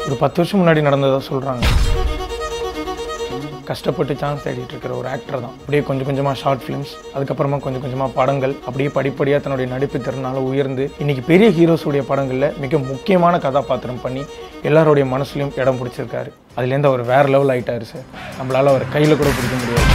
ஒரு பத்து வருஷம் முன்னாடி நடந்ததா சொல்கிறாங்க கஷ்டப்பட்டு சான்ஸ் தேடிட்டு இருக்கிற ஒரு ஆக்டர் தான் அப்படியே கொஞ்சம் கொஞ்சமாக ஷார்ட் ஃபிலிம்ஸ் அதுக்கப்புறமா கொஞ்சம் கொஞ்சமாக படங்கள் அப்படியே படிப்படியாக தன்னுடைய நடிப்பு திறனால உயர்ந்து இன்னைக்கு பெரிய ஹீரோஸுடைய படங்களில் மிக முக்கியமான கதாபாத்திரம் பண்ணி எல்லாருடைய மனசுலையும் இடம் பிடிச்சிருக்காரு அதுலேருந்து அவர் வேற லெவல் ஆயிட்டாரு சார் நம்மளால அவர் கையில் கூட பிடிக்க முடியாது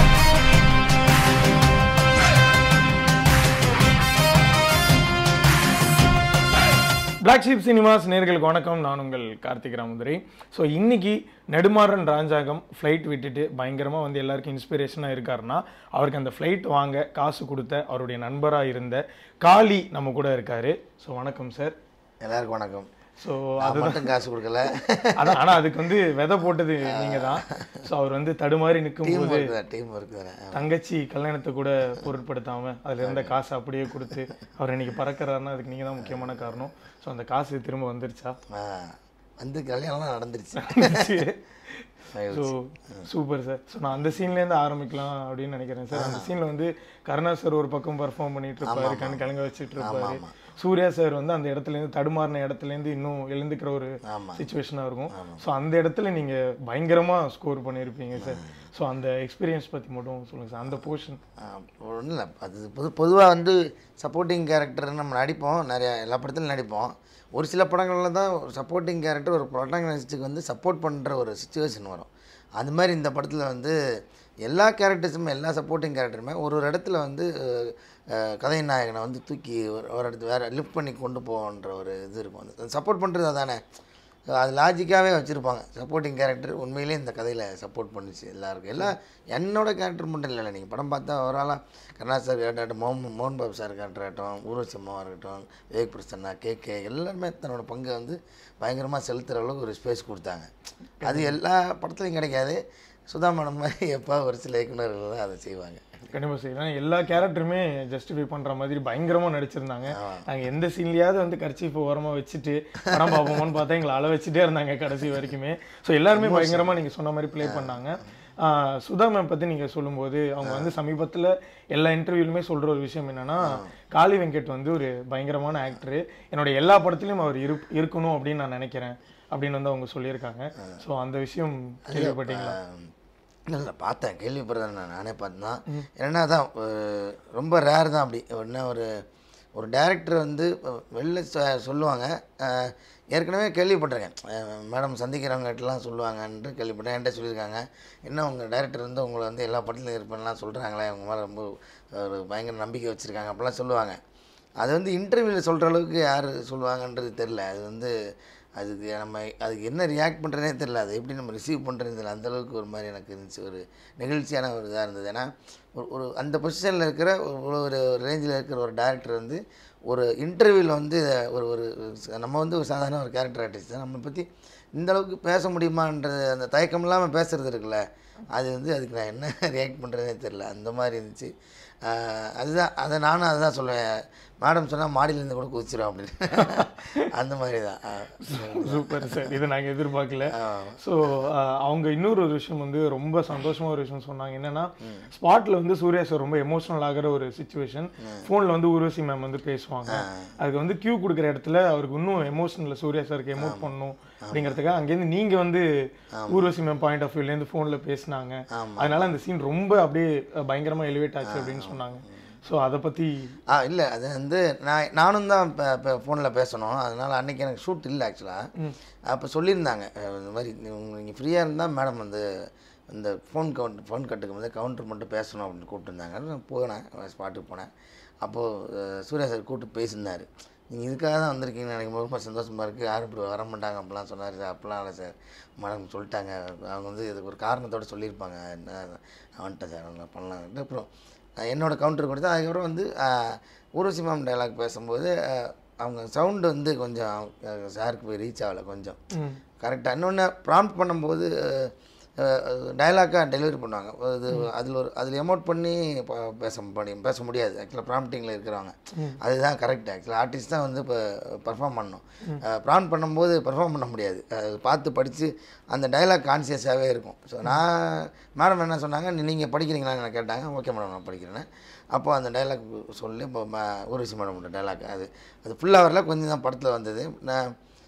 பிளாக் ஷீப் சினிமாஸ் நேர்களுக்கு வணக்கம் நான் உங்கள் கார்த்திக் ராமதுரை ஸோ இன்னைக்கு நெடுமாறன் ராஜாங்கம் ஃப்ளைட் விட்டுட்டு பயங்கரமாக வந்து எல்லாருக்கும் இன்ஸ்பிரேஷனாக இருக்காருன்னா அவருக்கு அந்த ஃப்ளைட் வாங்க காசு கொடுத்த அவருடைய நண்பராக இருந்த காளி நம்ம கூட இருக்காரு ஸோ வணக்கம் சார் எல்லாருக்கும் வணக்கம் ஸோ நான் மட்டும் காசு கொடுக்கல அதான் ஆனால் அதுக்கு வந்து விதை போட்டது நீங்கள் தான் ஸோ அவர் வந்து தடுமாறி நிற்கும் டீம் போது இருக்குதா டீம் இருக்குதானே தங்கச்சி கல்யாணத்தை கூட பொருட்படுத்தாம அதுல இருந்த காசை அப்படியே கொடுத்து அவர் இன்னைக்கு பறக்கிறாருன்னா அதுக்கு நீங்க தான் முக்கியமான காரணம் ஸோ அந்த காசு திரும்ப வந்துருச்சா ஆ, வந்து கல்யாணம்லாம் நடந்துருச்சு ஸோ சூப்பர் சார் ஸோ நான் அந்த சீன்லேருந்து ஆரம்பிக்கலாம் அப்படின்னு நினைக்கிறேன் சார் அந்த சீனில் வந்து கருணா சார் ஒரு பக்கம் பர்ஃபார்ம் பண்ணிட்டு இருப்பாரு கண் கலங்க வச்சுட்டு இருப்பாரு சூர்யா சார் வந்து அந்த இடத்துலேருந்து தடுமாறின இடத்துலேருந்து இன்னும் எழுந்துக்கிற ஒரு ஆமா. சுச்சுவேஷனாக இருக்கும் ஸோ அந்த இடத்துல நீங்கள் பயங்கரமாக ஸ்கோர் பண்ணியிருப்பீங்க சார் ஸோ அந்த எக்ஸ்பீரியன்ஸ் பற்றி மட்டும் சொல்லுங்கள் சார் அந்த போர்ஷன் ஒன்றும் இல்லை அது பொது பொதுவாக வந்து சப்போர்ட்டிங் கேரக்டர் நம்ம நடிப்போம் நிறையா எல்லா படத்துலையும் நடிப்போம் ஒரு சில படங்களில் தான் ஒரு சப்போர்ட்டிங் கேரக்டர் ஒரு ப்ரொட்டாகனிஸ்ட்டுக்கு வந்து சப்போர்ட் பண்ணுற ஒரு சுச்சுவேஷன் வரும் அது மாதிரி இந்த படத்தில் வந்து எல்லா கேரக்டர்ஸுமே எல்லா சப்போர்ட்டிங் கேரக்டருமே ஒரு ஒரு இடத்துல வந்து அஹ், அஹ், கதை நாயகனை வந்து தூக்கி ஒரு ஒரு இடத்து வேறு லிஃப்ட் பண்ணி கொண்டு போகன்ற ஒரு இது இருக்கும் அந்த சப்போர்ட் பண்ணுறது அதானே அது லாஜிக்காகவே வச்சுருப்பாங்க சப்போர்ட்டிங் கேரக்டர் உண்மையிலேயே இந்த கதையில் சப்போர்ட் பண்ணுச்சு எல்லாருக்கும் எல்லாம் என்னோட கேரக்டர் மட்டும் இல்லை நீங்கள் படம் பார்த்தா ஓவராலாக கருணா சார் கேரக்டர் மோகன் மோகன் பாபு சார் கேரக்டராகட்டும் ஊர்வசி அம்மாவாக இருக்கட்டும் விவேக் பிரசன்னா கே கே எல்லாருமே தன்னோட பங்கை வந்து பயங்கரமாக செலுத்துகிற அளவுக்கு ஒரு ஸ்பேஸ் கொடுத்தாங்க அது எல்லா படத்துலையும் கிடைக்காது சுதா மேடம் மாதிரி எப்போ ஒரு சில இயக்குநர்கள் தான் அதை செய்வாங்க கண்டிப்பாக சார் ஏன்னா எல்லா கேரக்டருமே ஜஸ்டிஃபை பண்ணுற மாதிரி பயங்கரமாக நடிச்சிருந்தாங்க நாங்கள் எந்த சீன்லையாவது வந்து கர்ச்சீஃப் ஓரமாக வச்சுட்டு படம் பார்ப்போமான்னு பார்த்தா எங்களை அள வச்சுட்டே இருந்தாங்க கடைசி வரைக்குமே ஸோ எல்லாருமே பயங்கரமாக நீங்கள் சொன்ன மாதிரி ப்ளே பண்ணாங்க ஆஹ் சுதா மேம் பற்றி நீங்கள் சொல்லும்போது அவங்க வந்து சமீபத்தில் எல்லா இன்டர்வியூலுமே சொல்கிற ஒரு விஷயம் என்னன்னா காளி வெங்கட் வந்து ஒரு பயங்கரமான ஆக்டரு என்னோட எல்லா படத்துலையும் அவர் இரு இருக்கணும் அப்படின்னு நான் நினைக்கிறேன் அப்படின்னு வந்து அவங்க சொல்லியிருக்காங்க ஸோ அந்த விஷயம் கேள்விப்பட்டீங்களா இல்லை இல்லை பார்த்தேன் கேள்விப்படுறேன் நான் நானே பார்த்தேன் தான் என்னன்னா தான் அஹ், ரொம்ப ரேர் தான் அப்படி என்ன ஒரு ஒரு டேரக்டர் வந்து அஹ், வெளில சொ- சொல்லுவாங்க அஹ், ஏற்கனவே கேள்விப்பட்டிருக்கேன் அஹ், மேடம் சந்திக்கிறவங்ககிட்டலாம் சொல்லுவாங்கன்ட்டு கேள்விப்பட்டேன் என்கிட்ட சொல்லியிருக்காங்க என்ன உங்கள் டேரக்டர் வந்து உங்களை வந்து எல்லா படத்துலையும் இருப்பேன்லாம் சொல்கிறாங்களே உங்க மேலே ரொம்ப ஒரு பயங்கர நம்பிக்கை வச்சுருக்காங்க அப்படிலாம் சொல்லுவாங்க அது வந்து இன்டர்வியூவில் சொல்கிற அளவுக்கு யார் சொல்லுவாங்கன்றது தெரில அது வந்து அதுக்கு நம்ம அதுக்கு என்ன ரியாக்ட் பண்ணுறதே தெரில அதை எப்படி நம்ம ரிசீவ் பண்ணுறது தெரியல அந்த அளவுக்கு ஒரு மாதிரி எனக்கு இருந்துச்சு ஒரு நெகிழ்ச்சியான ஒரு இதாக இருந்தது ஏன்னா ஒரு ஒரு அந்த பொசிஷனில் இருக்கிற ஒரு ஒரு ரேஞ்சில் இருக்கிற ஒரு டேரக்டர் வந்து ஒரு இன்டர்வியூவில் வந்து ஒரு ஒரு நம்ம வந்து ஒரு சாதாரண ஒரு கேரக்டர் ஆர்டிஸ்ட் தான் நம்மளை பற்றி இந்த அளவுக்கு பேச முடியுமான்றது அந்த தயக்கம் இல்லாமல் பேசுகிறது இருக்குல்ல அது வந்து அதுக்கு நான் என்ன ரியாக்ட் பண்ணுறதே தெரில அந்த மாதிரி இருந்துச்சு ஆஹ் அதுதான் அதை நானும் அதுதான் சொல்லுவேன் மேடம் சொன்னால் மாடியிலேருந்து கூட குதிச்சிடும் அப்படின்னு அந்த மாதிரி தான் ஆஹ் சூப்பர் சார் இதை நாங்கள் எதிர்பார்க்கல ஆஹ் ஸோ அவங்க இன்னொரு ஒரு விஷயம் வந்து ரொம்ப சந்தோஷமா ஒரு விஷயம் சொன்னாங்க என்னன்னா ஸ்பாட்ல வந்து சூர்யா சார் ரொம்ப எமோஷனல் ஆகிற ஒரு சுச்சுவேஷன் ஃபோனில் வந்து ஊர்வசி மேம் வந்து பேசுவாங்க அதுக்கு வந்து கியூ கொடுக்குற இடத்துல அவருக்கு இன்னும் எமோஷனில் சூர்யா சாருக்கு எமோட் பண்ணணும் அப்படிங்கிறதுக்காக அங்கேருந்து நீங்க வந்து ஊர்வசி மேம் பாயிண்ட் ஆஃப் வியூலேருந்து ஃபோனில் பேசினாங்க அதனால அந்த சீன் ரொம்ப அப்படியே பயங்கரமா எலிவேட் ஆச்சு அப்படின்னு சொன்னாங்க ஸோ அதை பத்தி ஆ இல்லை அது வந்து நான் நானும் தான் இப்போ இப்போ ஃபோனில் பேசணும் அதனால் அன்றைக்கி எனக்கு ஷூட் இல்லை ஆக்சுவலாக அப்போ சொல்லியிருந்தாங்க அஹ் இந்த மாதிரி நீங்கள் ஃப்ரீயாக இருந்தால் மேடம் வந்து இந்த ஃபோன் கவுண்ட் ஃபோன் கட்டுக்கு வந்து கவுண்டர் மட்டும் பேசணும் அப்படின்னு கூப்பிட்டுருந்தாங்க நான் போனேன் ஸ்பாட்டுக்கு போனேன் அப்போது சூர்யா சார் கூப்பிட்டு பேசியிருந்தார் நீங்கள் இதுக்காக தான் வந்திருக்கீங்கன்னு நினைக்கும் போது ரொம்ப சந்தோஷமாக இருக்குது யாரும் இப்படி வர மாட்டாங்க அப்படிலாம் சொன்னார் சார் அப்படிலாம் இல்லை சார் மேடம் சொல்லிட்டாங்க அவங்க வந்து இதுக்கு ஒரு காரணத்தோடு சொல்லியிருப்பாங்க என்ன அவன்கிட்ட சார் அவங்க பண்ணலாம் அப்புறம் அஹ் என்னோட கவுண்டர் கொடுத்து அதுக்கப்புறம் வந்து அஹ், ஊர்வசி மேம் டைலாக் பேசும்போது அஹ், அவங்க சவுண்டு வந்து கொஞ்சம் சாருக்கு போய் ரீச் ஆகலை கொஞ்சம் ம், கரெக்டாக இன்னொன்று ப்ராம்ப்ட் பண்ணும்போது டைலாக்காக டெலிவரி பண்ணுவாங்க அது அதில் ஒரு அதில் எமோட் பண்ணி ப- பேச முடியும் பேச முடியாது ஆக்சுவலாக ப்ராம்ப்டிங்கில் இருக்கிறவங்க அதுதான் கரெக்ட் ஆக்சுவலாக ஆர்டிஸ்ட் தான் வந்து இப்போ பர்ஃபார்ம் பண்ணணும் ப்ராம்ப்ட் பண்ணும்போது பர்ஃபார்ம் பண்ண முடியாது அது பார்த்து படித்து அந்த டைலாக் கான்சியஸாகவே இருக்கும் ஸோ நான் மேடம் என்ன சொன்னாங்க நீங்கள் படிக்கிறீங்களான்னு என்ன கேட்டாங்க ஓகே மேடம் நான் படிக்கிறேன்னு அப்போ அந்த டைலாக் சொல்லி இப்போ ம- ஊர்வசி மேடமோட டைலாக் அது அது ஃபுல்லாக வரல கொஞ்சம் தான் படத்தில் வந்தது நான்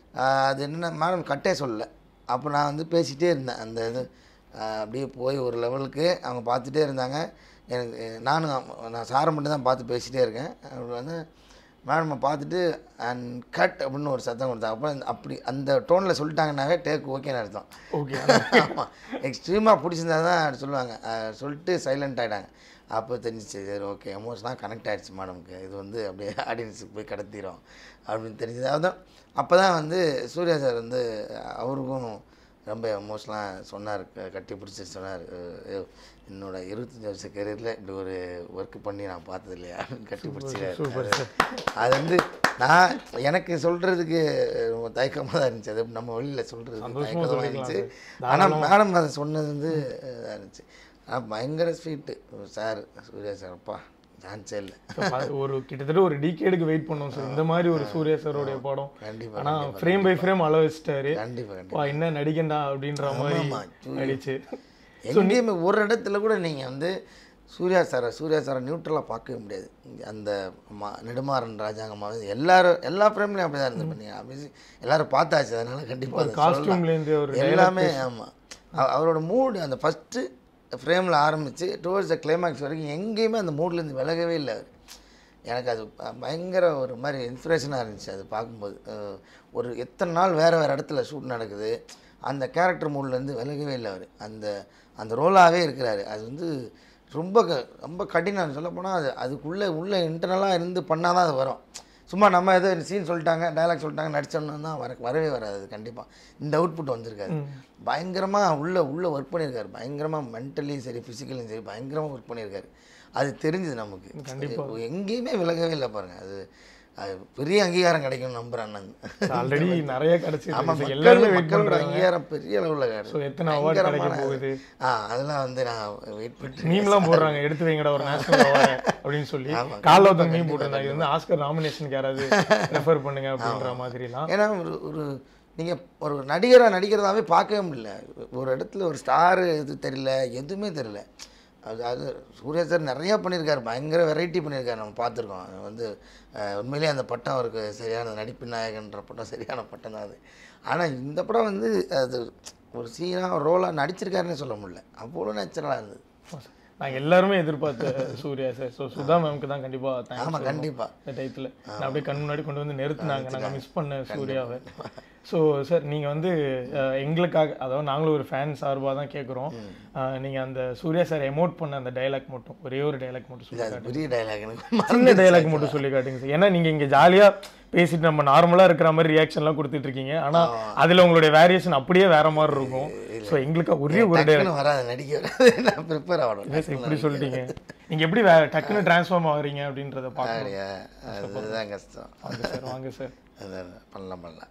அது என்னென்ன மேடம் கட்டே சொல்லல அப்போ நான் வந்து பேசிகிட்டே இருந்தேன் அந்த இது ஆஹ் அப்படியே போய் ஒரு லெவலுக்கு அவங்க பார்த்துட்டே இருந்தாங்க எனக்கு நானும் அம்ம- நான் சாரை மட்டும் தான் பார்த்து பேசிகிட்டே இருக்கேன் அவர் வந்து மேடம் பார்த்துட்டு அண்ட் கட் அப்படின்னு ஒரு சத்தம் கொடுத்தாங்க அப்புறம் இந்த- அப்படி அந்த டோனில் சொல்லிட்டாங்கன்னாவே டேக் ஓகேன்னு அர்த்தம் ஓகே ஆமாம் எக்ஸ்ட்ரீமாக பிடிச்சிருந்தா தான் அப்படி சொல்லுவாங்க அஹ் சொல்லிட்டு சைலண்ட் ஆகிட்டாங்க அப்போ தெரிஞ்சிச்சு சரி ஓகே எமோஷனாக கனெக்ட் ஆகிடுச்சு மேடம்க்கு இது வந்து அப்படியே ஆடியன்ஸுக்கு போய் கடத்திடும் அப்படின்னு தெரிஞ்சது அதான் அப்போ தான் வந்து சூர்யா சார் வந்து அவருக்கும் ரொம்ப எமோஷனலாக சொன்னார் க- கட்டி பிடிச்சி சொன்னார் "ஐயோ, என்னோட இருபத்தஞ்சி வருஷ கரியரில் இப்படி ஒரு ஒர்க் பண்ணி நான் பார்த்தது இல்லையா கட்டி பிடிச்சிருக்காரு அது வந்து நான் எனக்கு சொல்கிறதுக்கு ரொம்ப தயக்கமாக தான் இருந்துச்சு அது நம்ம வெளியில் சொல்கிறதுக்கு சந்தோஷமா தயக்கமாக சொல்லிக்கலாம் இருந்துச்சு சார். ஆனால் மேடம் அதை சொன்னது வந்து இதாக இருந்துச்சு ஆனால் பயங்கர ஸ்வீட்டு சார் சூர்யா சார் அப்பா சான்ஸே இல்லை So, ப- ஒரு கிட்டத்தட்ட ஒரு டிகேடுக்கு வெயிட் பண்ணோம் சார் இந்த மாதிரி ஒரு சூர்யா சாரோடைய படம் கண்டிப்பாக ஆனா ஃப்ரேம் பை ஃப்ரேம் அள வச்சிட்டாரு கண்டிப்பாக கண்டிப்பாக வா என்ன நடிகண்டா அப்படின்ற மாதிரி ஆமா. நடிச்சு எங்கேயுமே ஒரு இடத்துல கூட நீங்கள் வந்து சூர்யா சாரை சூர்யா சாரை நியூட்ரலாக பார்க்கவே முடியாது அந்த மா நெடுமாறன் ராஜாங்கம்மா எல்லாரும் எல்லா ஃப்ரேம்லையும் அப்படி தான் இருந்திருப்பீங்க அப்படி எல்லாரும் பார்த்தாச்சு அதனால கண்டிப்பாக காஸ்டியூம்ல இருந்து ஒரு எல்லாமே ஆமாம் அவரோட மூடு அந்த ஃபஸ்ட்டு ஃப்ரேமில் ஆரம்பித்து டுவர்ட்ஸ் த கிளைமேக்ஸ் வரைக்கும் எங்கேயுமே அந்த மூட்லேருந்து விலகவே இல்லை அவர் எனக்கு அது ப- பயங்கர ஒரு மாதிரி இன்ஸ்பிரேஷனாக இருந்துச்சு அது பார்க்கும்போது அஹ் ஒரு எத்தனை நாள் வேறு வேறு இடத்துல ஷூட் நடக்குது அந்த கேரக்டர் மூட்லேருந்து விலகவே இல்லை அவர் அந்த அந்த ரோலாகவே இருக்கிறாரு அது வந்து ரொம்ப க ரொம்ப கடினம் சொல்லப்போனால் அது அதுக்குள்ளே உள்ளே இன்டர்னலாக இருந்து பண்ணால் தான் அது வரும் சும்மா நம்ம ஏதோ சீன் சொல்லிட்டாங்க டயலாக் சொல்லிட்டாங்க நடிச்சோம்னா தான் வர வரவே வராது அது கண்டிப்பாக இந்த அவுட்புட் வந்திருக்காரு பயங்கரமாக உள்ள உள்ள ஒர்க் பண்ணியிருக்காரு பயங்கரமாக மென்டலியும் சரி ஃபிசிக்கலையும் சரி பயங்கரமாக ஒர்க் பண்ணியிருக்காரு அது தெரிஞ்சுது நமக்கு எங்கேயுமே விலகவே இல்லை பாருங்க அது அது பெரிய அங்கீகாரம் கிடைக்கும் நம்புறேன் நான் ஆல்ரெடி நிறைய ஆமா கிடைச்சிருக்கு எல்லாருமே மக்கள் வெயிட் மக்களோட பண்றாங்க அங்கீகாரம் பெரிய அளவில் ஸோ எத்தனை அவார்ட் கிடைக்க போகுது ஆ அதெல்லாம் வந்து நான் வெயிட் பண்ணிட்டு மீம்லாம் போடுறாங்க எடுத்து வைங்கடா ஒரு நேஷனல் அவார்டு அப்படின்னு சொல்லி காலைல ஒருத்தன் மீம் போட்டிருந்தாங்க இது வந்து ஆஸ்கர் நாமினேஷனுக்கு யாராவது ரெஃபர் பண்ணுங்க அப்படின்ற மாதிரிலாம் ஏன்னா ஒரு ஒரு நீங்கள் ஒரு நடிகராக நடிக்கிறதாவே பார்க்கவே முடியல ஒரு இடத்துல ஒரு ஸ்டாரு இது தெரியல எதுவுமே தெரியல அது அது சூர்யா சார் நிறையா பண்ணியிருக்காரு பயங்கர வெரைட்டி பண்ணியிருக்காரு நம்ம பார்த்துருக்கோம் அது வந்து அஹ், உண்மையிலேயே அந்த பட்டம் அவருக்கு சரியான நடிப்பு நாயகன்ற பட்டம் சரியான பட்டம் தான் அது ஆனால் இந்த படம் வந்து அது ஒரு சீனாக ரோலாக நடிச்சிருக்காருன்னு சொல்ல முடியல அவ்வளோ நேச்சுரலாக இருந்தது நாங்க எல்லாருமே எதிர்பார்த்த சூர்யா சார் ஸோ சுதா மேம்க்கு தான் கண்டிப்பா தேங்க்ஸ் ஆமாம் கண்டிப்பாக இந்த டயத்தில் நான் அப்படியே கண் முன்னாடி கொண்டு வந்து நிறுத்துனாங்க நாங்கள் மிஸ் பண்ண சூர்யாவை ஸோ சார் நீங்கள் வந்து அஹ், எங்களுக்காக அதாவது நாங்களும் ஒரு ஃபேன் சார்பாக தான் கேட்குறோம் நீங்கள் அந்த சூர்யா சார் எமோட் பண்ண அந்த டைலாக் மட்டும் ஒரே ஒரு டைலாக் மட்டும் சொல்லி அது பெரிய டைலாக் எனக்கு சின்ன டைலாக் மட்டும் சொல்லி காட்டுங்க சார் ஏன்னா நீங்கள் இங்கே ஜாலியாக பேசிட்டு நம்ம நார்மலாக இருக்கிற மாதிரி ரியாக்ஷன்லாம் கொடுத்துட்டு இருக்கீங்க ஆனால் அதில் உங்களுடைய வேரியேஷன் அப்படியே வேற மாதிரி இருக்கும் ஸோ எங்களுக்கு ஒரே ஒரு டைலாக் டக்குன்னு வராது நடிக்க வராது நான் ப்ரிப்பேர் ஆகணும் இப்படி சொல்லிட்டீங்க நீங்கள் எப்படி வே டக்குன்னு ட்ரான்ஸ்ஃபார்ம் ஆகுறீங்க அப்படின்றத பார்க்கணும் அப்படியா அதுதான் கஷ்டம் வாங்க சார் வாங்க சார் அதான் பண்ணலாம் பண்ணலாம்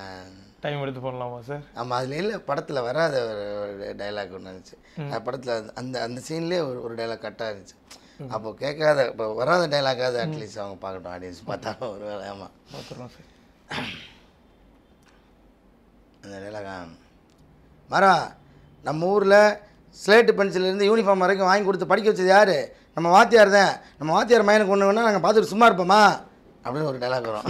டைம் எடுத்து பண்ணலாமா சார் ஆமாம் அதில் இல்லை படத்தில் வராத ஒரு டைலாக் ஒன்று இருந்துச்சு அந்த படத்தில் அந்த அந்த சீன்லேயே ஒரு ஒரு டைலாக் கட்டாக இருந்துச்சு அப்போ கேட்காத இப்போ வராத டைலாக்காவது அட்லீஸ்ட் அவங்க பார்க்கட்டும் ஆடியன்ஸ் பார்த்தாலும் ஒரு வேலை ஆமாம் பார்த்துறோம் சார் அந்த டைலாகா மரா நம்ம ஊரில் ஸ்லேட்டு பென்சிலேருந்து யூனிஃபார்ம் வரைக்கும் வாங்கி கொடுத்து படிக்க வச்சது யார் நம்ம வாத்தியார் தான் நம்ம வாத்தியார் மையனுக்கு ஒன்று வேணால் நாங்கள் பார்த்துட்டு சும்மா இருப்போமா அப்படின்னு ஒரு டைலாக் வரும்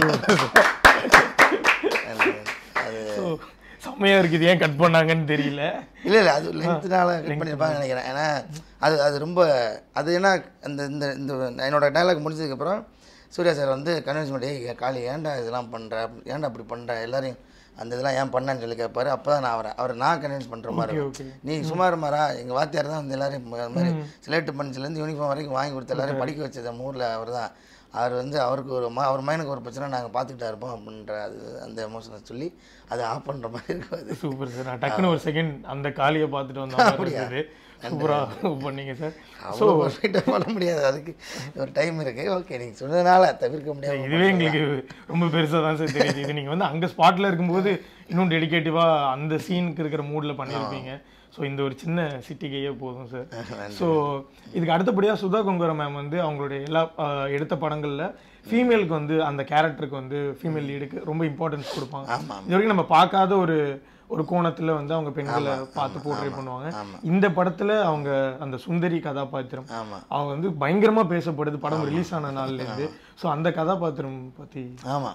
அது- அது ஸோ செம்மையாக இருக்குது ஏன் கட் பண்ணாங்கன்னு தெரியல இல்லை இல்லை அது லென்த்னால கட் பண்ணியிருப்பாங்கன்னு நினைக்கிறேன் ஏன்னா அது அது ரொம்ப அது என்ன அந்த இந்த இந்த என்னோட டைலாக் முடிஞ்சதுக்கப்புறம் சூர்யா சார் வந்து கன்வின்ஸ் பண்ணி "ஏய், காளி ஏன்டா இதெல்லாம் பண்ணுற ஏன்டா அப்படி பண்ணுற எல்லாரையும் அந்த இதெல்லாம் ஏன் பண்ணேன்னு சொல்லி கேட்பாரு அப்போ தான் நான் அவரை அவரை நான் கன்வின்ஸ் பண்ணுற மாதிரி ஓகே இருக்கும். ஓகே நீ சும்மா இருமாரா எங்கள் வாத்தியார் தான் வந்து எல்லாரையும் இந்த மாதிரி சிலேட்டு பஞ்சிலேருந்து யூனிஃபார்ம் வரைக்கும் வாங்கி கொடுத்து எல்லாரையும் படிக்க வச்சது நம்ம ஊரில் அவர் தான் அவர் வந்து அவருக்கு ஒரு மா அவர் மைனுக்கு ஒரு பிரச்சனை நாங்கள் பார்த்துக்கிட்டா இருப்போம் அப்படின்ற அது அந்த எமோஷனை சொல்லி அதை ஆஃப் பண்ணுற மாதிரி இருக்கும் அது சூப்பர் சார் நான் டக்குன்னு ஒரு செகண்ட் அந்த காளியை பார்த்துட்டு வந்த மாதிரி இருந்தது சூப்பராக பண்ணீங்க சார் அவ்வளோ பர்ஃபெக்டாக பண்ண முடியாது அதுக்கு ஒரு டைம் இருக்குது ஓகே நீங்கள் சொன்னதுனால தவிர்க்க முடியாது இதுவே எங்களுக்கு ரொம்ப பெருசாக தான் சார் தெரியுது இது நீங்கள் வந்து அங்கே ஸ்பாட்டில் இருக்கும்போது இன்னும் டெடிகேட்டிவாக அந்த சீனுக்கு இருக்கிற மூடில் பண்ணியிருப்பீங்க ஸோ இந்த ஒரு சின்ன சிட்டிக்கையே போதும் சார் ஸோ இதுக்கு அடுத்தபடியாக சுதா கொங்கரா மேம் வந்து அவங்களுடைய எல்லா ஆஹ், எடுத்த படங்களில் ஃபீமேலுக்கு வந்து அந்த கேரக்டருக்கு வந்து ஃபீமேல் லீடுக்கு ரொம்ப இம்பார்ட்டன்ஸ் கொடுப்பாங்க ஆமாம் இது வரைக்கும் நம்ம பார்க்காத ஒரு ஒரு கோணத்துல வந்து அவங்க பெண்களை பார்த்து போர்ட்ரே பண்ணுவாங்க ஆமா. இந்த படத்துல அவங்க அந்த சுந்தரி கதாபாத்திரம் ஆமாம் அவங்க வந்து பயங்கரமா பேசப்படுது படம் ரிலீஸ் ஆன நாள்ல இருந்து ஸோ அந்த கதாபாத்திரம் பத்தி ஆமாம்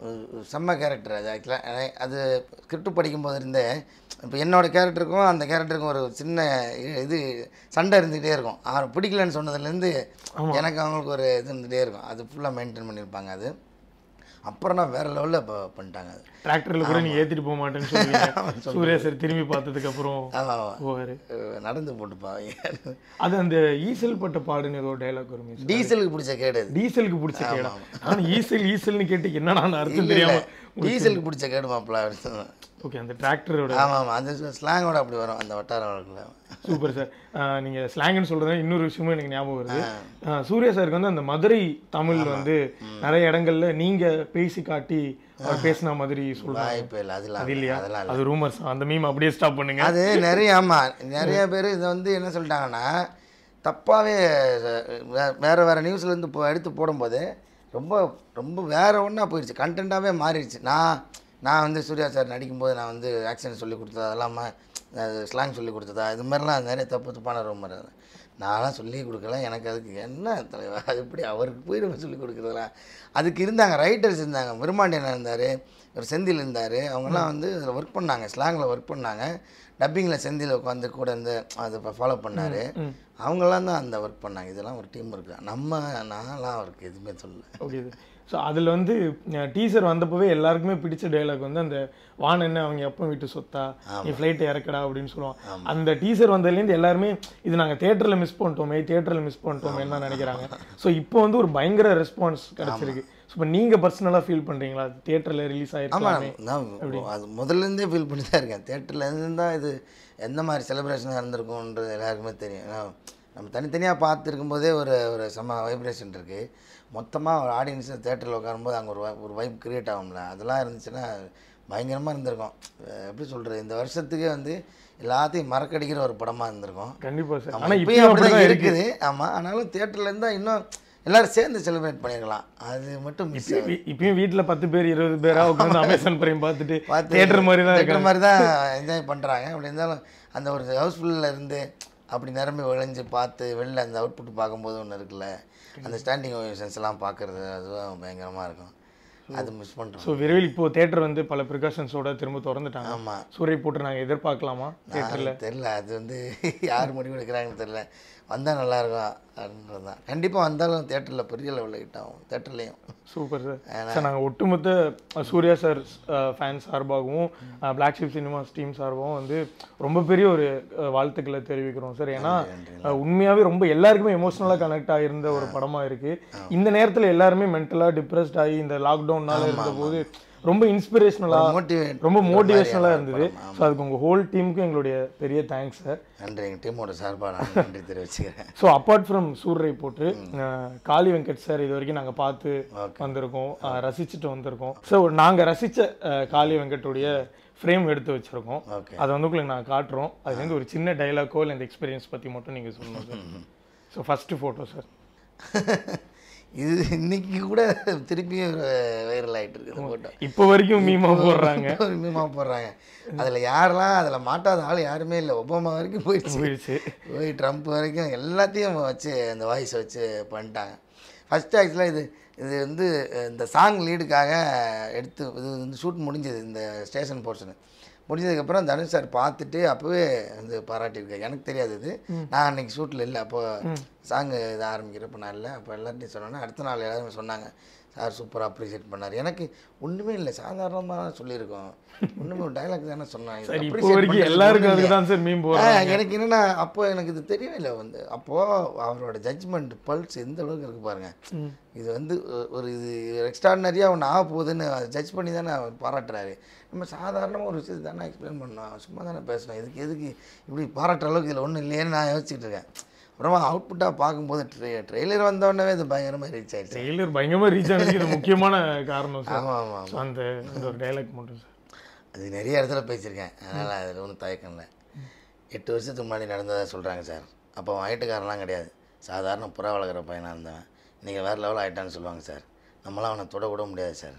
அஹ் செம்ம கேரக்டர் அது ஆக்சுவலாக அது ஸ்கிரிப்ட் படிக்கும்போது இருந்தே இப்போ என்னோட கேரக்டருக்கும் அந்த கேரக்டருக்கும் ஒரு சின்ன இ- இது சண்டை இருந்துகிட்டே இருக்கும் அவர் பிடிக்கலன்னு சொன்னதுலேருந்து எனக்கு அவங்களுக்கு ஒரு இது இருந்துகிட்டே இருக்கும் அது ஃபுல்லாக மெயின்டைன் பண்ணியிருப்பாங்க அது அப்புறம் நான் வேறு லெவலில் இப்போ பண்ணிட்டாங்க அது டிராக்டர்ல கூட நீ ஏத்திட்டு போக மாட்டேன்னு சொல்லுவீங்க சூர்யா சார் திரும்பி பார்த்ததுக்கு அப்புறம் ஆமாம் ஆமாம் போவாரு நடந்து போட்டுப்பாங்க அது அந்த ஈசல் பட்ட பாடுன்னு ஏதோ டைலாக் வருமே சார். டீசலுக்கு பிடிச்ச கேடு அது டீசலுக்கு பிடிச்ச கேடா நான் ஈசல் ஈசல்னு கேட்டு என்னடா அர்த்தம் தெரியாம டீசலுக்கு பிடிச்ச கேடு மாப்பிள்ள ஓகே அந்த டிராக்டரோட ஆமாம் ஆமாம் அந்த ஸ்லாங்கோட அப்படி வரும் அந்த வட்டார வழக்கில் சூப்பர் சார் நீங்க ஸ்லாங்னு சொல்றது இன்னொரு விஷயமும் எனக்கு ஞாபகம் வருது ஆஹ் சூர்யா சாருக்கு வந்து அந்த மதுரை தமிழ் வந்து நிறைய இடங்கள்ல நீங்க பேசி காட்டி அவர் பேசின மாதிரி சொல்றாங்க வாய்ப்பு இல்லை அதெல்லாம் அது இல்லையா அதெல்லாம் இல்லை அது ரூமர்ஸ் அந்த மீம் அப்படியே ஸ்டாப் பண்ணுங்க அது நிறைய ஆமாம் நிறைய பேர் இதை வந்து என்ன சொல்லிட்டாங்கன்னா தப்பாகவே வேற வேற நியூஸ்லேருந்து இப்போ எடுத்து போடும்போது ரொம்ப ரொம்ப வேற ஒன்றா போயிடுச்சு கண்டென்ட்டாகவே மாறிடுச்சு நான் நான் வந்து சூர்யா சார் நடிக்கும்போது நான் வந்து ஆக்ஷன் சொல்லி கொடுத்ததா அதெல்லாம ஸ்லாங் சொல்லி கொடுத்ததா இது மாதிரிலாம் நிறைய தப்பு தப்பான ரூமர் நான்லாம் சொல்லி கொடுக்கல எனக்கு அதுக்கு என்ன தலைவா அது எப்படி அவருக்கு போய் நம்ம சொல்லி கொடுக்குறதெல்லாம் அதுக்கு இருந்தாங்க ரைட்டர்ஸ் இருந்தாங்க விரும்மாண்டியன் இருந்தார் ஒரு செந்தில் இருந்தார் அவங்கெல்லாம் வந்து அதில் ஒர்க் பண்ணாங்க ஸ்லாங்கில் ஒர்க் பண்ணாங்க டப்பிங்கில் செந்தில் உட்காந்து கூட இருந்து அதை ஃபாலோ பண்ணார் அவங்கெல்லாம் தான் அந்த ஒர்க் பண்ணாங்க இதெல்லாம் ஒரு டீம் இருக்கு நம்ம நான்லாம் அவருக்கு எதுவுமே சொல்லல ஓகே ஸோ அதில் வந்து டீசர் வந்தப்பவே எல்லாருக்குமே பிடிச்ச டைலாக் வந்து அந்த வான் என்ன அவங்க எப்போ வீட்டு சொத்தா நீ ஃப்ளைட்டை இறக்கடா அப்படின்னு சொல்லுவான் அந்த டீசர் வந்ததுலேருந்து எல்லாருமே இது நாங்கள் தேட்டரில் மிஸ் பண்ணிட்டோமே தேட்டரில் மிஸ் பண்ணிட்டோமேன்னு தான் நினைக்கிறாங்க ஸோ இப்போ வந்து ஒரு பயங்கர ரெஸ்பான்ஸ் கிடைச்சிருக்கு ஸோ இப்போ நீங்கள் பர்சனலாக ஃபீல் பண்ணுறீங்களா தேட்டரில் ரிலீஸ் ஆமாம் ஆயிருக்கலாமே நான் அது முதல்லேருந்தே ஃபீல் பண்ணி தான் இருக்கேன் தேட்டரில் இருந்து தான் இது எந்த மாதிரி செலிப்ரேஷனாக இருந்திருக்கும்ன்றது எல்லாருக்குமே தெரியும் ஏன்னா, நம்ம தனித்தனியாக பார்த்துருக்கும் போதே ஒரு ஒரு செம்ம வைப்ரேஷன் இருக்குது மொத்தமாக ஒரு ஆடியன்ஸ் தேட்டரில் உட்காரும்போது அங்கே ஒரு வை- ஒரு வைப் கிரியேட் ஆகும்ல அதெல்லாம் இருந்துச்சுன்னா பயங்கரமாக இருந்திருக்கும் அஹ் எப்படி சொல்கிறது இந்த வருஷத்துக்கே வந்து எல்லாத்தையும் மறக்கடிக்கிற ஒரு படமாக இருந்திருக்கும் கண்டிப்பாக சார் ஆமா, ஆனால் இப்பயும் இப்பயும் அப்படிதான் அப்படிதான் இருக்கு இருக்குது ஆமாம் ஆனாலும் தேட்டரில் இருந்தால் இன்னும் எல்லாரும் சேர்ந்து செலிப்ரேட் பண்ணிருக்கலாம் அது மட்டும் மிஸ் இப்பயும் இப்பயும் வீட்டில் பத்து பேர் இருபது பேரா உட்காந்து அமேசான் பிரைம் பார்த்துட்டு பார்த்து தேட்டர் மாதிரி தான் theatre மாதிரி தான் என்ஜாய் பண்ணுறாங்க அப்படி இருந்தாலும் அந்த ஒரு ஹவுஸ்ஃபுல்லில் இருந்து அப்படி நிரம்பி விளைஞ்சு பார்த்து வெளில அந்த அவுட்புட் பார்க்கும்போது ஒன்று இருக்குல்ல அந்த ஸ்டாண்டிங் ஓவேஷன்ஸ் எல்லாம் பார்க்குறது அதுவும் பயங்கரமாக இருக்கும் அது மிஸ் பண்ணுறோம் ஸோ விரைவில் இப்போ தேட்டர் வந்து பல ப்ரிகாஷன்ஸோட திரும்ப திறந்துட்டாங்க ஆமாம் சூரிய போட்டு நாங்கள் எதிர்பார்க்கலாமா தேட்டரில் தெரில அது வந்து யார் முடிவு எடுக்கிறாங்கன்னு தெரில வந்தால் நல்லாயிருக்கும் அப்படின்றது தான் கண்டிப்பாக வந்தாலும் தேட்டரில் பெரிய லெவலில் ஹிட் ஆகும் தேட்டர்லேயும் சூப்பர் சார் சார் நாங்கள் ஒட்டுமொத்த அஹ், சூர்யா சார் ஃபேன்ஸ் சார்பாகவும் பிளாக் ஷிப் சினிமாஸ் டீம் சார்பாகவும் வந்து ரொம்ப பெரிய ஒரு அஹ், வாழ்த்துக்களை தெரிவிக்கிறோம் சார் ஏன்னா அஹ், உண்மையாவே ரொம்ப எல்லாருக்குமே எமோஷனலாக கனெக்ட் ஆகியிருந்த ஒரு படமா இருக்கு இந்த நேரத்துல எல்லாருமே மென்டலாக டிப்ரெஸ்ட் ஆகி இந்த லாக்டவுன்னால இருந்தபோது ரொம்ப இன்ஸ்பிரேஷனலாக மோட்டிவேட் ரொம்ப மோட்டிவேஷனலாக இருந்தது ஸோ அதுக்கு உங்கள் ஹோல் டீமுக்கும் எங்களுடைய பெரிய தேங்க்ஸ் சார் நன்றி எங்கள் டீமோட சார்பாக நான் நன்றி தெரிவிச்சுக்கிறேன் ஸோ அப்பார்ட் ஃப்ரம் சூர்ரை போட்டு அஹ், காளி வெங்கட் சார் இது வரைக்கும் நாங்கள் பார்த்து வந்திருக்கோம் அஹ், ரசிச்சுட்டு வந்திருக்கோம் ஸோ நாங்கள் ரசித்த காளி வெங்கட்டுடைய ஃப்ரேம் எடுத்து வச்சுருக்கோம் ஓகே அதை வந்து உங்களுக்கு நாங்கள் காட்டுறோம் அதுலேருந்து ஒரு சின்ன டைலாக்கோ இல்லை இந்த எக்ஸ்பீரியன்ஸ் பற்றி மட்டும் நீங்கள் சொல்லணும் sir so first photo sir இது இன்னைக்கு கூட திருப்பியும் வைரல் ஆகிட்டு இருக்குது ஃபோட்டோ இப்போ வரைக்கும் மீமா போடுறாங்க ஒரு மீமா போடுறாங்க அதில் யாரெல்லாம் அதில் மாட்டாத ஆள் யாருமே இல்லை ஒபாமா வரைக்கும் போயிடுச்சு போயிடுச்சு போய் ட்ரம்ப் வரைக்கும் எல்லாத்தையும் வச்சு அந்த வாய்ஸ் வச்சு பண்ணிட்டாங்க ஃபஸ்ட்டு ஆக்சுவலாக இது இது வந்து இந்த சாங் லீடுக்காக எடுத்து இது வந்து ஷூட் முடிஞ்சது இந்த ஸ்டேஷன் போர்ஷனு முடிஞ்சதுக்கப்புறம் தனுஷ் சார் பார்த்துட்டு அப்போவே வந்து பாராட்டியிருக்காரு எனக்கு தெரியாது இது நான் அன்னைக்கு ஷூட்டில் இல்லை அப்போ சாங் இது ஆரம்பிக்கிறப்ப நான் இல்லை அப்போ எல்லார்ட்டையும் சொன்னோன்னே அடுத்த நாள் எல்லாருமே சொன்னாங்க சார் சூப்பராக அப்ரிஷியேட் பண்ணார் எனக்கு ஒன்றுமே இல்லை சாதாரணமாக சொல்லியிருக்கோம் ஒன்றுமே டைலாக் தானே சொன்னேன் இது சார் இப்போ appreciate வரைக்கும் பண்றதுக்கு எல்லாருக்கும் ஒண்ணும் அதுக்கு தான் சார் மீன் ஆ, போடுறாங்க எனக்கு என்னன்னா அப்போ எனக்கு இது தெரியவே இல்லை வந்து அப்போது அவரோட ஜட்ஜ்மெண்ட் பல்ஸ் எந்த அளவுக்கு இருக்கு பாருங்க இது வந்து ஒ- ஒரு இது எக்ஸ்ட்ராடனரியாக ஒன்று ஆக போகுதுன்னு ஜட்ஜ் பண்ணி தானே அவர் பாராட்டுறாரு நம்ம சாதாரணமாக ஒரு விஷயத்தை தானே எக்ஸ்பிளைன் பண்ணோம் சும்மா தானே பேசணும் இதுக்கு எதுக்கு இப்படி பாராட்டுற அளவுக்கு இதில் ஒன்றும் இல்லையேன்னு நான் யோசிச்சுட்டு இருக்கேன் அப்புறமா அவுட்புட்டாக பார்க்கும்போது ட்ரெ ட்ரெய்லர் வந்தோடனே இது பயங்கரமாக ரீச் ஆயிடுச்சு ட்ரெய்லர் பயங்கரமா ரீச் ஆனதுக்கு இது முக்கியமான காரணம் சார் ஆமாம் ஆமாம் ஸோ அந்த அந்த ஒரு டைலாக் மட்டும் சார் அது நிறைய இடத்துல பேசியிருக்கேன் அதனால் அதில் ஒன்றும் தயக்கம் இல்லை எட்டு வருஷத்துக்கு முன்னாடி நடந்ததாக சொல்கிறாங்க சார் அப்போ அவன் ஹைட்டுக்காரன்லாம் கிடையாது சாதாரண புறா வளர்க்குற பையனாக இருந்தவன் நீங்கள் வேறு லெவல் ஆகிட்டான்னு சொல்லுவாங்க சார் நம்மளாம் அவனை தொட கூட முடியாது சார்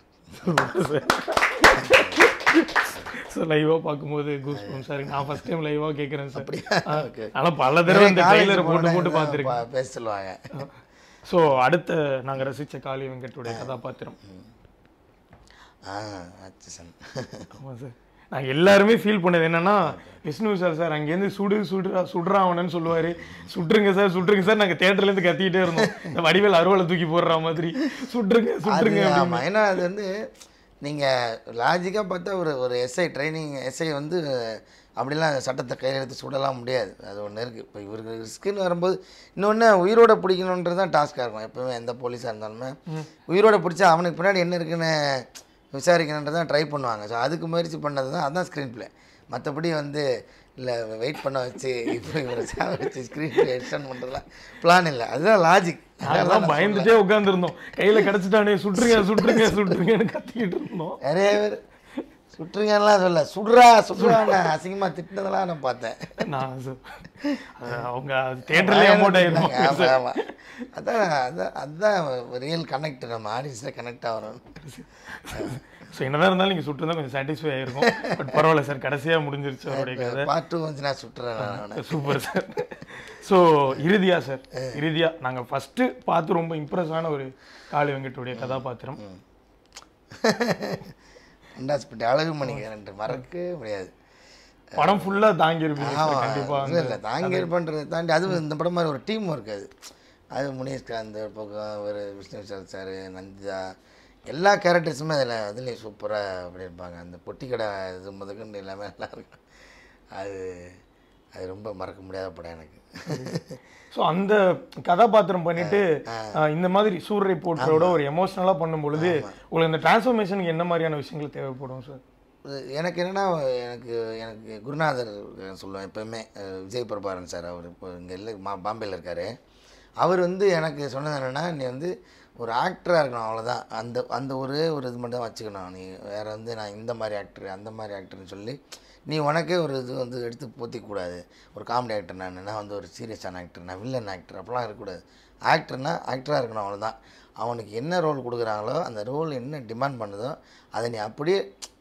ஸோ லைவாக பார்க்கும்போது கூஸ் பம்ஸ் சார் நான் ஃபர்ஸ்ட் டைம் லைவாக கேட்குறேன் சார் ஓகே ஆனால் பல தடவை இந்த ட்ரெய்லரை போட்டு போட்டு பார்த்துருக்கேன் பா- பேச சொல்லுவாங்க ஸோ அடுத்த நாங்கள் ரசித்த காளி வெங்கட்டுடைய கதாபாத்திரம் ஆ அச்சன் ஆமாம் சார் நாங்கள் எல்லாருமே ஃபீல் பண்ணது என்னன்னா விஷ்ணு விஷால் சார் அங்கேருந்து சுடு சுடுறா சுடுறாவனன்னு சொல்லுவார் சுட்டுருங்க சார் சுட்டுருங்க சார் நாங்கள் தேட்டர்லேருந்து கத்திக்கிட்டே இருந்தோம் இந்த வடிவேல் அறுவலை தூக்கி போடுற மாதிரி சுட்டுருங்க சுட்டுருங்க அது ஆமாம் ஏன்னா அது வந்து நீங்கள் லாஜிக்காக பார்த்தா ஒரு ஒரு எஸ்ஐ ட்ரைனிங் எஸ்ஐ வந்து அப்படிலாம் சட்டத்தை கையில் எடுத்து சுடலாம் முடியாது அது ஒன்று இருக்குது இப்போ இவருக்கு ரிஸ்க்குன்னு வரும்போது இன்னொன்று உயிரோட பிடிக்கணுன்றது தான் டாஸ்க்காக இருக்கும் எப்பவுமே எந்த போலீஸாக இருந்தாலுமே உயிரோட பிடிச்சா அவனுக்கு பின்னாடி என்ன இருக்குன்னு விசாரிக்கணுன்றது தான் ட்ரை பண்ணுவாங்க ஸோ அதுக்கு முயற்சி பண்ணது தான் அதுதான் ஸ்க்ரீன் ப்ளே மற்றபடி வந்து இல்லை வெயிட் பண்ண வச்சு இப்போ இவரை சேவ வச்சு ஸ்க்ரீன் ப்ளே எக்ஸ்டெண்ட் பண்ணுறதுலாம் பிளான் இல்லை அதுதான் லாஜிக் நாங்கெல்லாம் பயந்துட்டே உட்காந்துருந்தோம் கையில் கிடச்சிட்டானே சுட்டுருங்க சுட்டுருங்க சுட்டுருங்கன்னு கத்திக்கிட்டு இருந்தோம் நிறைய பேர் சுட்டுருங்கலாம் சொல்ல சுடுறா சுடுறான்னு அசிங்கமாக திட்டினதெல்லாம் நான் பார்த்தேன் நான் சு- அது அவங்க தேட்டர்லேயே அமௌண்ட் ஆயிருந்தோம் ஆமா, ஆமா. அதான் அதான் அதுதான் ரியல் கனெக்ட் நம்ம ஆடியன்ஸில் கனெக்ட் ஆகிறோம் ஸோ என்னதான் இருந்தாலும் நீங்கள் சுட்டுருந்தா கொஞ்சம் சாட்டிஸ்ஃபை ஆயிருக்கும் பட் பரவாயில்ல சார் கடைசியாக முடிஞ்சிருச்சு அவருடைய கதை பார்ட் டூ வந்து நான் சுட்டுறேன் நான் அவனை. சூப்பர் சார் ஸோ இறுதியா சார் இறுதியா நாங்கள் ஃபஸ்ட்டு பார்த்து ரொம்ப இம்ப்ரெஸ் ஆன ஒரு காளி வெங்கட்டுடைய கதாபாத்திரம் ரெண்டாஸ்பட்டி அழகு மணிக்கு மறக்கவே முடியாது படம் ஃபுல்லாக தாங்கியிருப்பீங்க சார் ஆமாம் கண்டிப்பாக இல்லை இல்லை தாங்கி பண்ணுறதை தாண்டி அதுவும் இந்த படம் மாதிரி ஒரு டீம் ஒர்க் அது அது முனேஷ்காந்த் ஒரு பக்கம் ஒரு விஷ்ணு விஷால் சார் நந்திதா எல்லா கேரக்டர்ஸுமே அதில் அதுலேயும் சூப்பராக பண்ணியிருப்பாங்க அந்த பொட்டி கடை இது முதற்கொண்டு எல்லாமே நல்லா இருக்கும் அது அது ரொம்ப மறக்க முடியாத படம் எனக்கு ஸோ அந்த கதாபாத்திரம் பண்ணிட்டு ஆஹ், இந்த மாதிரி சூரிய போட்டரோட ஒரு எமோஷனலாக பண்ணும் பொழுது உங்களுக்கு இந்த டிரான்ஸ்ஃபர்மேஷனுக்கு என்ன மாதிரியான விஷயங்கள் தேவைப்படும் சார் எனக்கு என்னென்னா எனக்கு எனக்கு குருநாதர் சொல்லுவேன் எப்போவுமே அஹ், விஜய் பிரபாரன் சார் அவர் இப்போ இங்கே இல்லை மா பாம்பேயில் இருக்கார் அவர் வந்து எனக்கு சொன்னது என்னென்னா நீ வந்து ஒரு ஆக்டராக இருக்கணும் அவ்வளோதான் அந்த அந்த ஒரே ஒரு இது மட்டும் தான் வச்சுக்கணும் நீ வேறு வந்து நான் இந்த மாதிரி ஆக்டர் அந்த மாதிரி ஆக்டர்னு சொல்லி நீ உனக்கே ஒரு இது வந்து எடுத்து போத்திக்கூடாது ஒரு காமெடி ஆக்டர் நான் நான் வந்து ஒரு சீரியஸான ஆக்டர் நான் வில்லன் ஆக்டர் அப்படிலாம் இருக்கக்கூடாது ஆக்டர்னா ஆக்டராக இருக்கணும் அவ்வளோதான் அவனுக்கு என்ன ரோல் கொடுக்குறாங்களோ அந்த ரோல் என்ன டிமாண்ட் பண்ணுதோ அதை நீ அப்படியே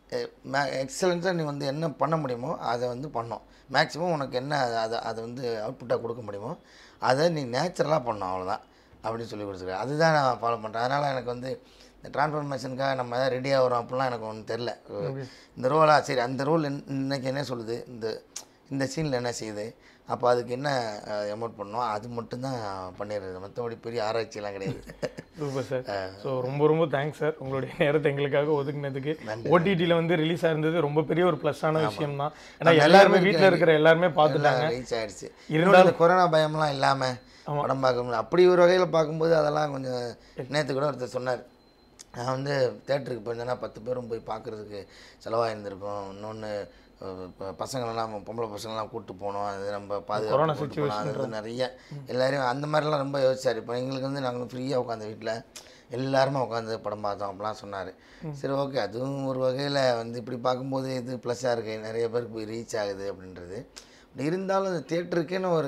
எக்ஸலன்ஸாக நீ வந்து என்ன பண்ண முடியுமோ அதை வந்து பண்ணோம் மேக்ஸிமம் உனக்கு என்ன அதை அதை வந்து அவுட்புட்டாக கொடுக்க முடியுமோ அதை நீ நேச்சுரலாக பண்ணணும் அவ்வளோதான் அப்படின்னு சொல்லி கொடுத்துருக்காரு அதுதான் நான் ஃபாலோ பண்ணுறேன் அதனால் எனக்கு வந்து இந்த டிரான்ஸ்ஃபர்மேஷனுக்காக நம்ம எதாவது ரெடி ஆகிறோம் அப்படிலாம் எனக்கு ஒன்றும் தெரில இந்த ரோலா சரி அந்த ரோல் இன்னைக்கு என்ன சொல்லுது இந்த இந்த சீனில் என்ன செய்யுது அப்போ அதுக்கு என்ன அமௌண்ட் பண்ணோம் அது மட்டும்தான் பண்ணிடுறது மற்றபடி பெரிய ஆராய்ச்சியெல்லாம் கிடையாது சூப்பர் சார் ஸோ ரொம்ப ரொம்ப தேங்க்ஸ் சார் உங்களுடைய நேரத்தை எங்களுக்காக ஒதுக்குனதுக்கு ஓடிடியில் வந்து ரிலீஸ் ஆயிருந்தது ரொம்ப பெரிய ஒரு ப்ளஸ்ஸான விஷயம் தான் ஏன்னா எல்லாருமே வீட்டில் இருக்கிற எல்லாருமே பார்த்துட்டாங்க ரீச் ஆயிடுச்சு இருந்தாலும் இந்த கொரோனா பயம்லாம் இல்லாமல் படம் பார்க்க முடியல அப்படி ஒரு வகையில் பார்க்கும்போது அதெல்லாம் கொஞ்சம் நேற்று கூட ஒருத்தர் சொன்னார் நான் வந்து தேட்டருக்கு போயிருந்தேன்னா பத்து பேரும் போய் பார்க்குறதுக்கு செலவாக இருந்திருக்கும் இன்னொன்று பசங்களெல்லாம் பொம்பளை பசங்கள்லாம் கூப்பிட்டு போனோம் அது நம்ம பாதுகாப்பு கூட்டு போனோம் அது வந்து நிறைய எல்லாரையும் அந்த மாதிரிலாம் ரொம்ப யோசிச்சார் இப்போ எங்களுக்கு வந்து நாங்கள் ஃப்ரீயாக உட்காந்த வீட்டில் எல்லாருமே உட்காந்து படம் பார்த்தோம் அப்படிலாம் சொன்னார் சரி ஓகே அதுவும் ஒரு வகையில் வந்து இப்படி பார்க்கும்போது இது ப்ளஸ்ஸாக இருக்குது நிறைய பேருக்கு போய் ரீச் ஆகுது அப்படின்றது பட் இருந்தாலும் இந்த தேட்டருக்குன்னு ஒரு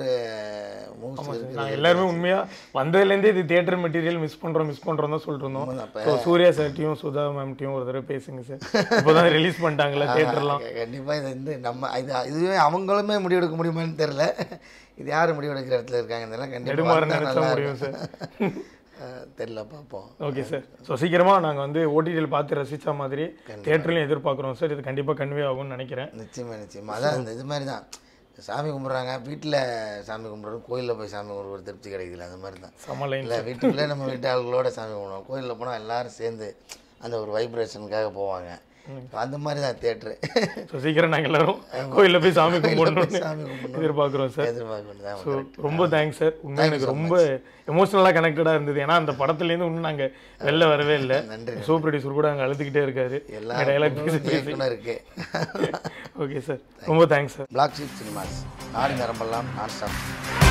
மூவ்ஸ் இருக்குது நாங்கள் எல்லாருமே உண்மையாக வந்ததுலேருந்தே இது தியேட்டர் மெட்டீரியல் மிஸ் பண்ணுறோம் மிஸ் பண்ணுறோம் தான் சொல்லிட்டு இருந்தோம் அப்ப- ஸோ சூர்யா சார்ட்டையும் சுதா மேம்ட்டையும் ஒரு தடவை பேசுங்க சார் இப்போ தான் ரிலீஸ் பண்ணிட்டாங்களா தேட்டர்லாம் கண்டிப்பாக இது வந்து நம்ம இது இதுவே அவங்களுமே முடிவெடுக்க முடியுமான்னு தெரில இது யார் முடிவெடுக்கிற இடத்துல இருக்காங்க இதெல்லாம் நெடுமாறன் கண்டிப்பாக நினைச்சா முடியும் சார் தெரில பார்ப்போம் ஓகே சார் ஸோ சீக்கிரமாக நாங்கள் வந்து ஓடிடியில் பார்த்து ரசித்த மாதிரி தேட்டர்லையும் எதிர்பார்க்குறோம் சார் இது கண்டிப்பாக கன்வே ஆகும்னு நினைக்கிறேன் நிச்சயமா நிச்சயமா அதான் இந்த இது மாதிரி தான் சாமி கும்பிட்றாங்க வீட்டில் சாமி கும்பிட்றோம் கோயிலில் போய் சாமி கும்பிட்ற ஒரு திருப்தி கிடைக்குதுல அந்த மாதிரி தான் சம லைன் இல்லை வீட்டுக்குள்ளே நம்ம வீட்டு ஆளுகளோட சாமி கும்பிடுவோம் கோயிலில் போனால் எல்லாரும் சேர்ந்து அந்த ஒரு வைப்ரேஷனுக்காக போவாங்க அந்த மாதிரி தான் தேட்ரு ஸோ சீக்கிரம் நாங்கள் எல்லாரும் கோயிலில் போய் சாமி கும்பிடணும்னு சாமி கும்பிடணும் எதிர்பார்க்குறோம் சார் எதிர்பார்க்க வேண்டியதான் ஸோ ரொம்ப தேங்க்ஸ் சார் உண்மையாக எனக்கு ரொம்ப எமோஷனலாக கனெக்டடாக இருந்தது ஏன்னா அந்த படத்துலேருந்து இன்னும் நாங்கள் வெளில வரவே இல்லை நன்றி. சோ ப்ரொடியூசர் கூட அங்கே அழுதுகிட்டே இருக்காரு எல்லா டைலாக் பேசி பேசி இயக்குனர் இருக்கு ஓகே சார் ரொம்ப thanks sir black sheep cinemas நாடி நரம்பெல்லாம் நான் ஸ்டாப்